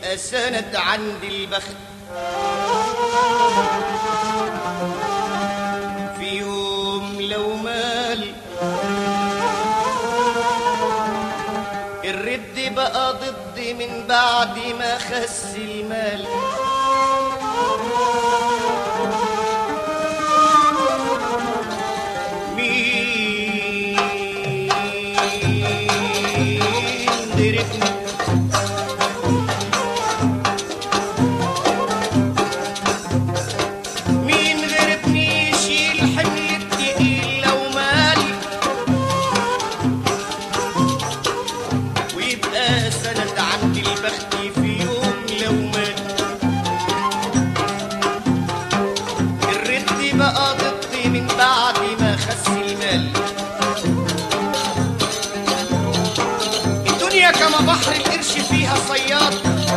ويبقى سند عند البخت في يوم لو مال الرد بقى ضد من بعد ما خس المال مين دركني مين غيرتني يشيل حمل التقيل لو مالي ويبقى سند عند البخت في يوم لو مالي الرد بقى ضدي من بعد ما خس المال الدنيا كما بحر القرش فيها صياد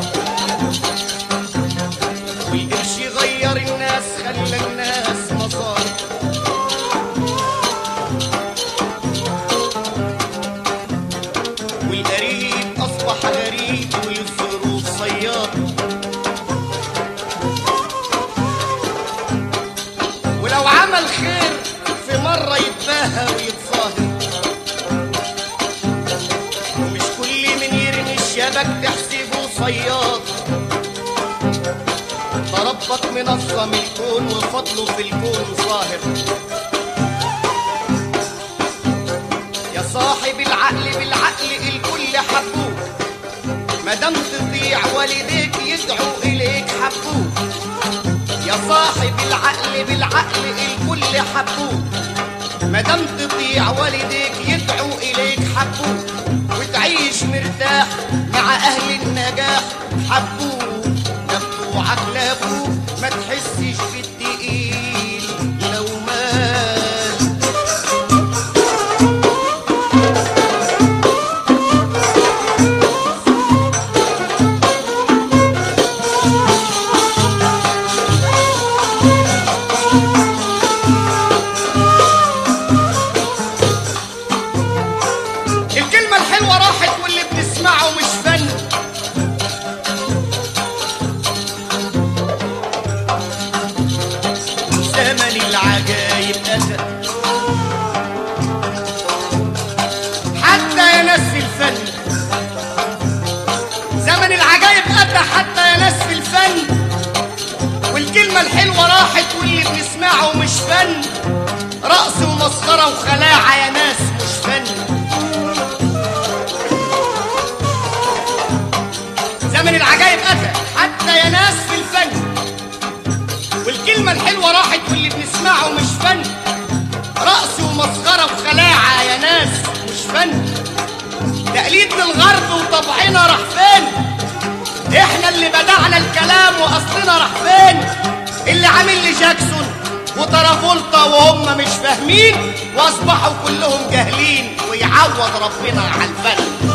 والقرش غير الناس خلى الناس مصار والقريب أصبح غريب والظروف صياد ولو عمل خير في مرة يتباهى ويتظاهر ومش كل من يرمي الشبك تحسبه صياد ده ربك منظم الكون وفضله في الكون ظاهر يا صاحب العقل بالعقل الكل حبوك مادام تضيع والديك يدعوا اليك حبوك يا صاحب العقل بالعقل الكل حبوك مادام تطيع والديك يدعوا اليك حبوك وتعيش مرتاح مع اهل النجاح حبوك ده بتوعك لابوك ما تحسش بالتقيل لو مات الكلمة الحلوة راحت واللي بنسمعه مش فن زمن العجايب أتى حتى يا ناس في الفن زمن العجايب أتى حتى يا ناس في الفن والكلمة الحلوة راحت واللي بنسمعه مش فن رقص ومسخرة وخلاعة يا ناس مش فن زمن العجايب أتى حتى يا ناس في الفن والكلمة الحلوة راحت واللي بنسمعه مش فن رقص ومسخرة وخلاعة يا ناس مش فن تقليد للغرب وطبعنا راح فين احنا اللي بدعنا الكلام واصلنا راح فين اللي عامل لي جاكسون وترافولتا وهم مش فاهمين واصبحوا كلهم جاهلين ويعوض ربنا على الفن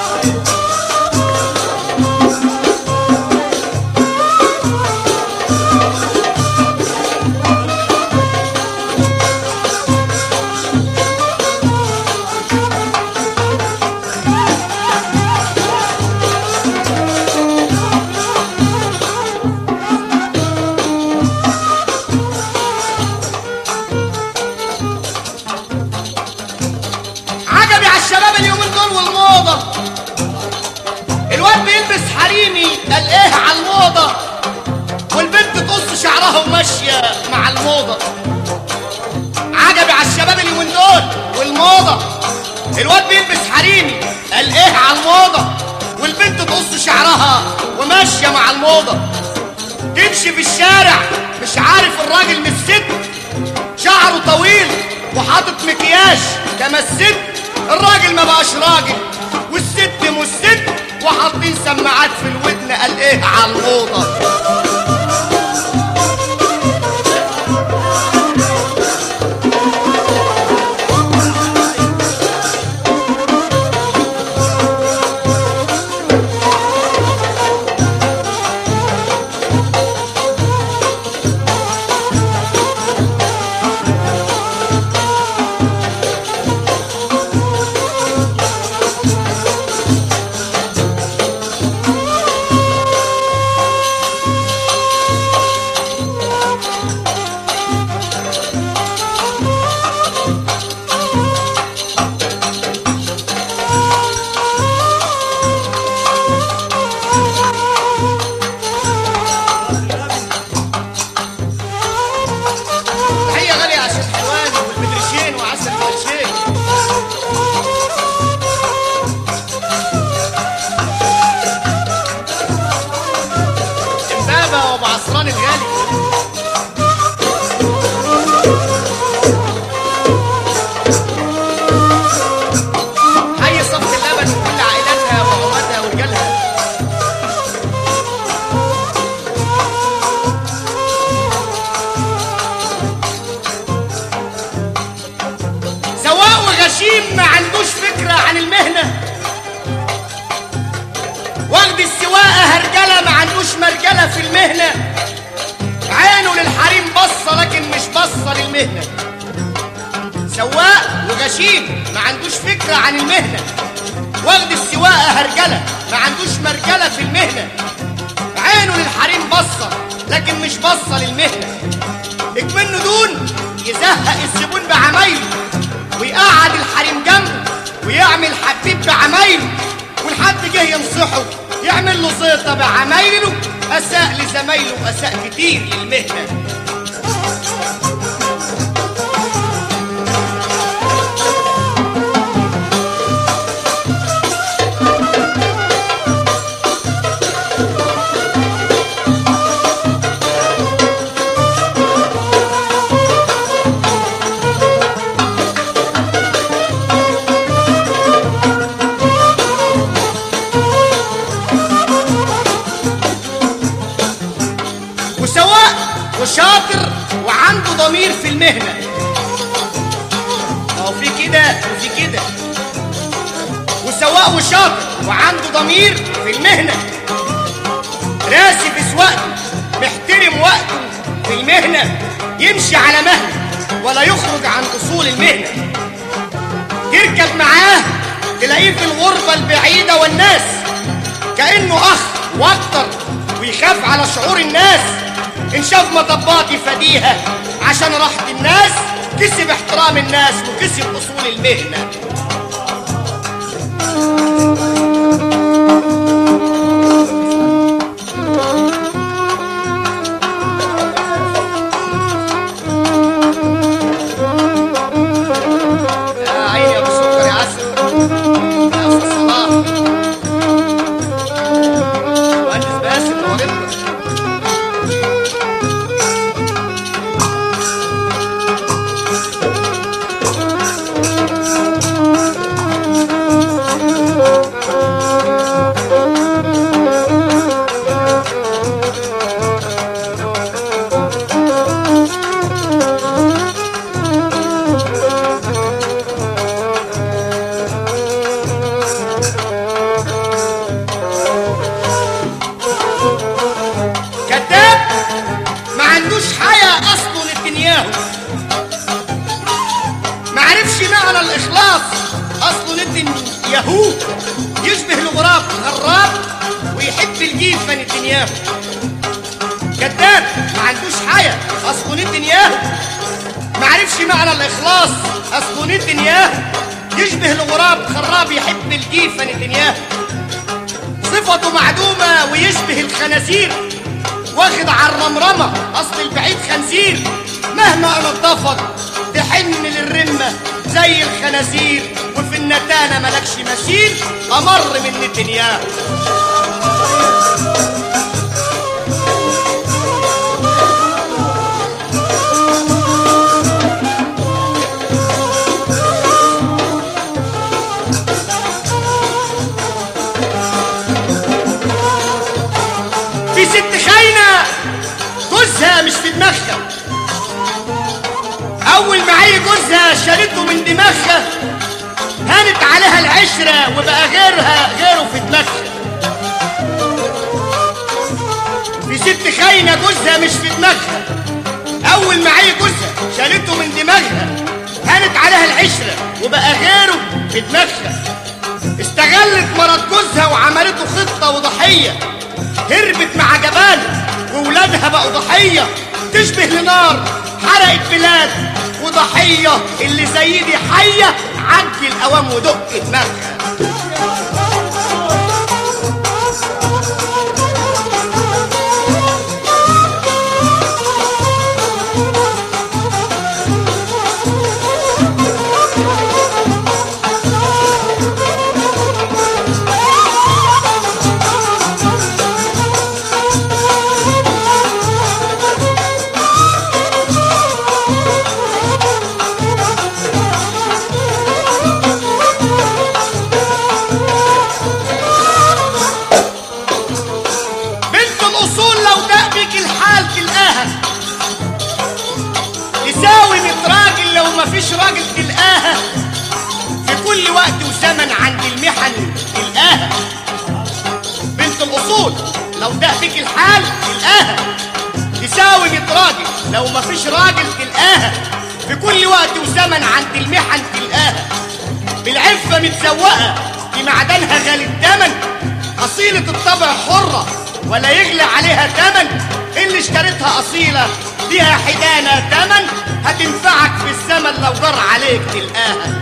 عجبي على الشباب اليومين دول والموضة الواد بيلبس حريمي قال ايه على الموضة والبنت تقص شعرها وماشية مع الموضة عجبي على الشباب اليومين دول والموضة الواد بيلبس حريمي قال ايه على الموضة والبنت تقص شعرها وماشية مع الموضة تمشي في الشارع مش عارف الراجل من الست شعره طويل وحاطط مكياج كما الست الراجل ما بقاش راجل والست مش ست وحاطين سماعات في الودن قال ايه على الموضه عصران الغالي حي صفت اللبن وكل عائلاتها وعماتها ورجالها سواق وغشيم ما عندوش فكرة عن المهنة واخد السواقة هرجلة ما عندوش مرجلة في المهنة عينه للحريم بصة لكن مش بصة للمهنة سواق وغشيم ما عندوش فكرة عن المهنة واخد السواقة هرجلة ما عندوش مرجلة في المهنة عينه للحريم بصة لكن مش بصة للمهنة اكمنه دون يزهق الزبون بعمايله ويقعد الحريم جنبه ويعمل حبيب بعمايله والحد جه ينصحه يعمل له زيطة بعمايله أساء لزمايله وأساء كتير للمهنة وسواق وشاطر وعنده ضمير في المهنة ما هو في كده وفي كده وسواق وشاطر وعنده ضمير في المهنة راسي في سواقته محترم وقته في المهنة يمشي على مهله ولا يخرج عن أصول المهنة تركب معاه تلاقيه في الغربة البعيدة والناس كأنه أخ واكتر ويخاف على شعور الناس إن شاف مطبات يفديها عشان راحة الناس كسب احترام الناس وكسب أصول المهنة يا عيني يا ابو سكر يا عسل يا استاذ صلاح مهندس باسم نورنا كذاب ما عندوش حياة أصله نتنياهو ما عرفش معنى الإخلاص أصله نتنياهو يشبه الغراب غراب ويحب الجيفة نتنياهو كذاب ما عندوش حياة أصله نتنياهو ما عرفش معنى الإخلاص أصله نتنياهو يشبه الغراب خراب يحب الجيفة نتنياهو صفته معدومة ويشبه الخنازير واخد على الرمرمة أصل البعيد خنزير مهما أنا اتضفت تحن للرمة زي الخنازير وفي النتانة ملكش مسير أمر من نتنياهو في ست خاينة جوزها مش في دماغها أول ما عي جوزها شالته من دماغها هانت عليها العشرة وبقى غيرها غيره في دماغها في ست خاينة جوزها مش في دماغها أول ما عي جوزها شالته من دماغها هانت عليها العشرة وبقى غيره في دماغها استغلت مرض جوزها وعملته خطة وضحية هربت مع جبال وولادها بقوا ضحية تشبه لنار حرقت بلاد وضحية اللي زي دي حية عدي الأوام ودق دماغها مفيش راجل تلقاها في كل وقت وزمن عند المحن تلقاها بنت الاصول لو ده بيك الحال تلقاها تساوي 100 راجل لو مفيش راجل تلقاها في كل وقت وزمن عند المحن تلقاها بالعفة متزوقة بمعدنها غالي الثمن أصيلة الطبع حرة ولا يغلى عليها تمن اللي اشتريتها أصيلة ليها حدانة تمن هتنفعك في الزمن لو جر عليك تلقاها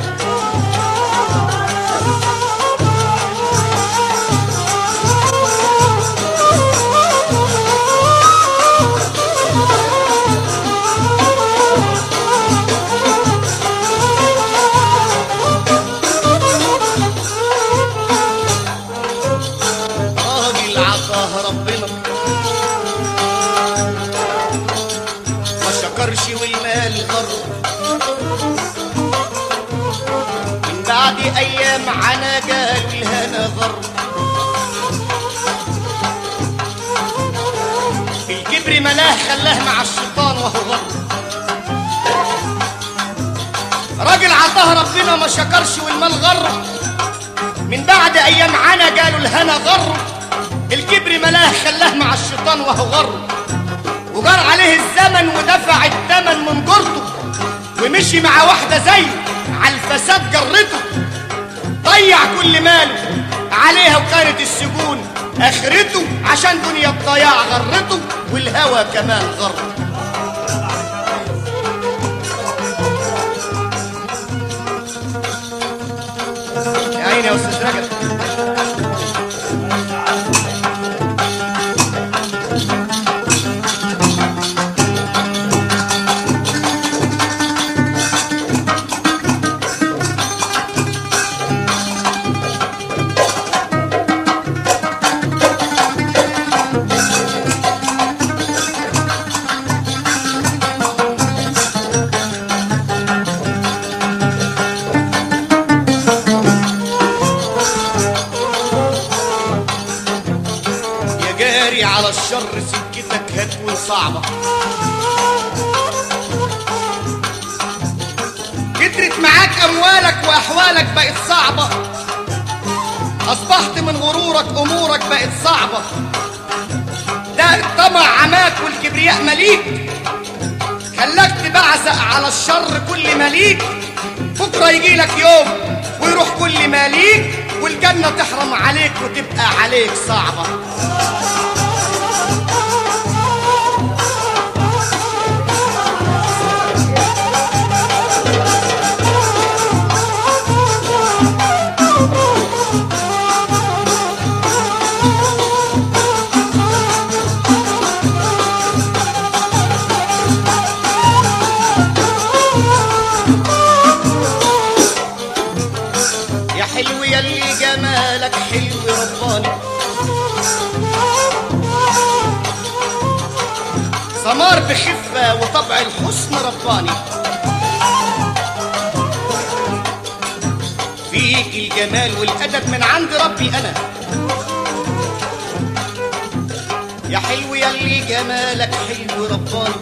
راجل عطاه ربنا ما شكرش والمال غر من بعد ايام عنا جال الهنا غر الكبر ملاه خلاه مع الشيطان وهو غر راجل عطاه ربنا ما شكرش والمال غر من بعد ايام عنا قالوا الهنا غر الكبر ملاه خلاه مع الشيطان وهو غر وجار عليه الزمن ودفع الثمن من جرته ومشي مع واحدة زيه على الفساد جرته ضيع كل ماله عليها وكانت السجون اخرته عشان دنيا الضياع غرته والهوى كمان غره يا عيني يا استاذ رجب يا جاري على الشر سكتك هتكون صعبة كترت معاك أموالك وأحوالك بقت صعبة أصبحت من غرورك أمورك بقت صعبة ده الطمع عماك والكبرياء مليك خلاك تبعزق على الشر كل مليك بكرة يجيلك يوم ويروح كل ماليك والجنة تحرم عليك وتبقى عليك صعبة يا حلو يلي جمالك حلو رباني سمار بخفة وطبع الحسن رباني فيك الجمال والأدب من عند ربي أنا يا حلو يلي جمالك حلو رباني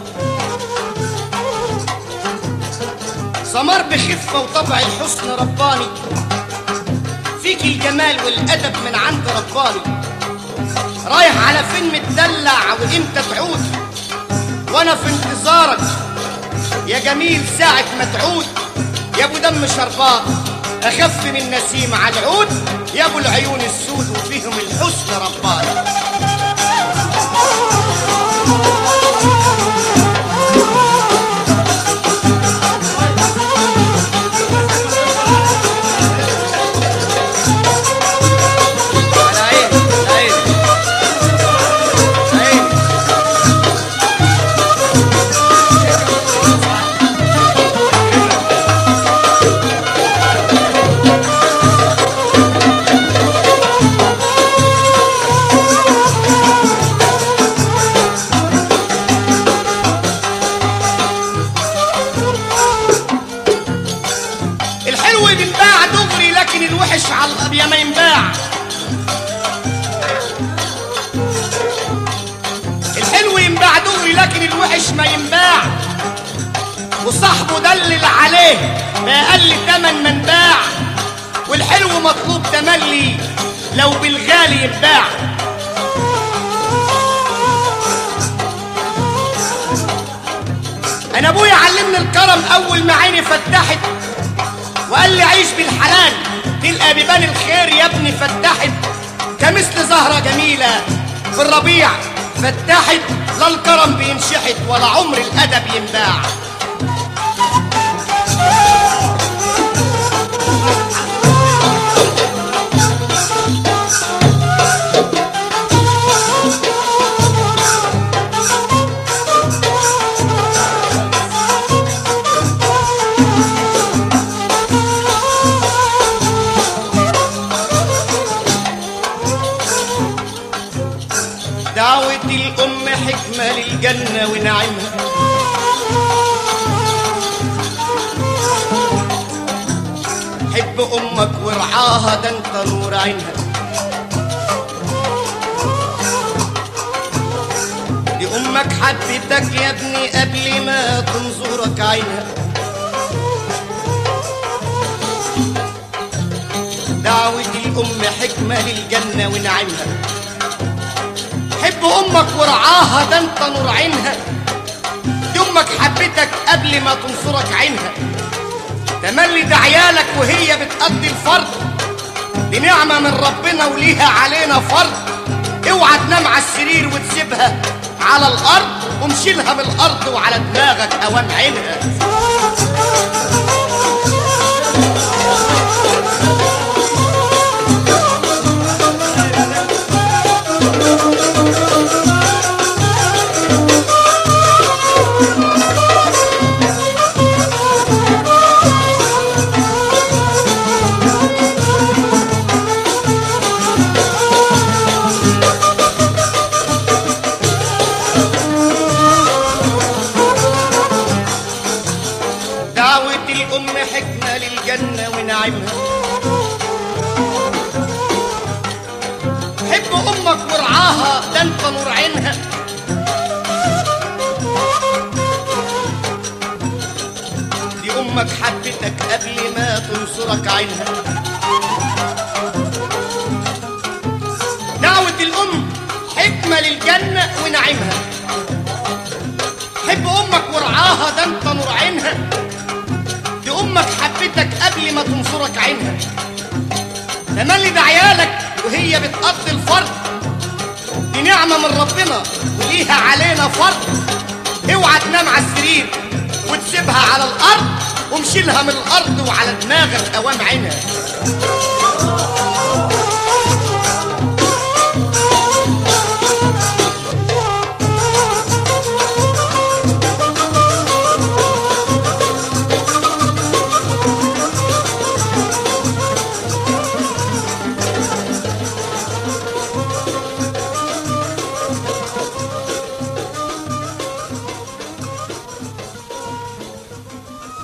سمار بخفة وطبع الحسن رباني فيك الجمال والأدب من عند رباني رايح على فين متدلع وامتى تعود وانا في انتظارك يا جميل ساعة ما تعود يا ابو دم شربات اخف من نسيم على العود يا ابو العيون السود وفيهم الحسن رباني على عيني على عيني على عيني الحلو بينباع دغري لكن الوحش على الابيض ما ينباع الحلو ينباع دغري لكن الوحش ما ينباع وصاحبه دلل عليه بأقل تمن من باع والحلو مطلوب تملي لو بالغالي يتباع انا ابويا علمني الكرم اول ما عيني فتحت وقال لي عيش بالحلال تلقى بيبان الخير يا ابني فتحت كمثل زهرة جميلة في الربيع فتحت لا الكرم بينشحت ولا عمر الأدب ينباع دعوة الأم حكمة للجنة ونعيمها حب أمك وارعاها ده انت نور عينها دي أمك حبتك يا ابني قبل ما تنظرك عينها دعوة الأم حكمة للجنة ونعيمها حب امك ورعاها ده انت نور عينها دي امك حبتك قبل ما تنصرك عينها تملي ده عيالك وهي بتقضي الفرض دي نعمة من ربنا وليها علينا فرض اوعى تنام على السرير وتسيبها على الارض ومشيلها من الارض وعلى دماغك اوام عينها دعوة الأم حكمة للجنة ونعيمها حب أمك ورعاها ده انت نور عينها دي أمك حبتك قبل ما تنصرك عينها دعوة الأم حكمة للجنة ونعيمها حب امك ورعاها ده انت نور عينها دي امك حبتك قبل ما تنصرك عينها تملي ده عيالك وهي بتقضي الفرض دي نعمة من ربنا وليها علينا فرض اوعى تنام على السرير وتسيبها على الارض ومشيلها من الارض وعلى دماغك اوام عينها